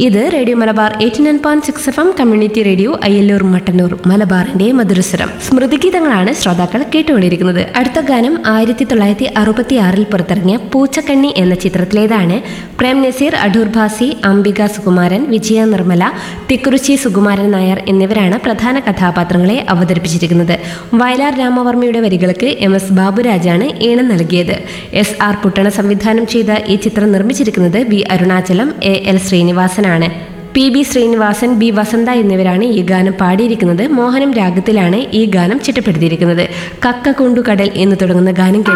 ഇത് radio Malabar eighty nine point six F M community radio Ayyallur Mattannur മലബാറിന്റെ മധുരസ്വരം സ്മൃതിഗീതങ്ങളാണ് ശ്രോതാക്കൾ കേട്ടുകൊണ്ടിരിക്കുന്നത് അടുത്ത ഗാനം ആയിരത്തി തൊള്ളായിരത്തി അറുപത്തി ആറിൽ പുറത്തിറങ്ങിയ പൂച്ചക്കണ്ണി എന്ന ചിത്രത്തിലേതാണ് പ്രേം നസീർ അടൂർ ഭാസി അംബിക സുകുമാരൻ വിജയ നിർമ്മല തിക്കുറിച്ചി സുകുമാരൻ നായർ എന്നിവരാണ് പ്രധാന കഥാപാത്രങ്ങളെ അവതരിപ്പിച്ചിരിക്കുന്നത് വയലാർ രാമവർമ്മയുടെ വരികൾക്ക് എം എസ് ബാബുരാജാണ് ഈണം നൽകിയത് എസ് ആർ പുട്ടണ സംവിധാനം ചെയ്ത ഈ ചിത്രം നിർമ്മിച്ചിരിക്കുന്നത് ബി അരുണാചലം എ എൽ ശ്രീനിവാസനാണ് P B Srinivasan B Vasantha എന്നിവരാണ് ഈ ഗാനം പാടിയിരിക്കുന്നത് മോഹനം രാഗത്തിലാണ് ഈ ഗാനം ചിട്ടപ്പെടുത്തിയിരിക്കുന്നത് കക്ക കൊണ്ടു കടൽ എന്ന് തുടങ്ങുന്ന ഗാനം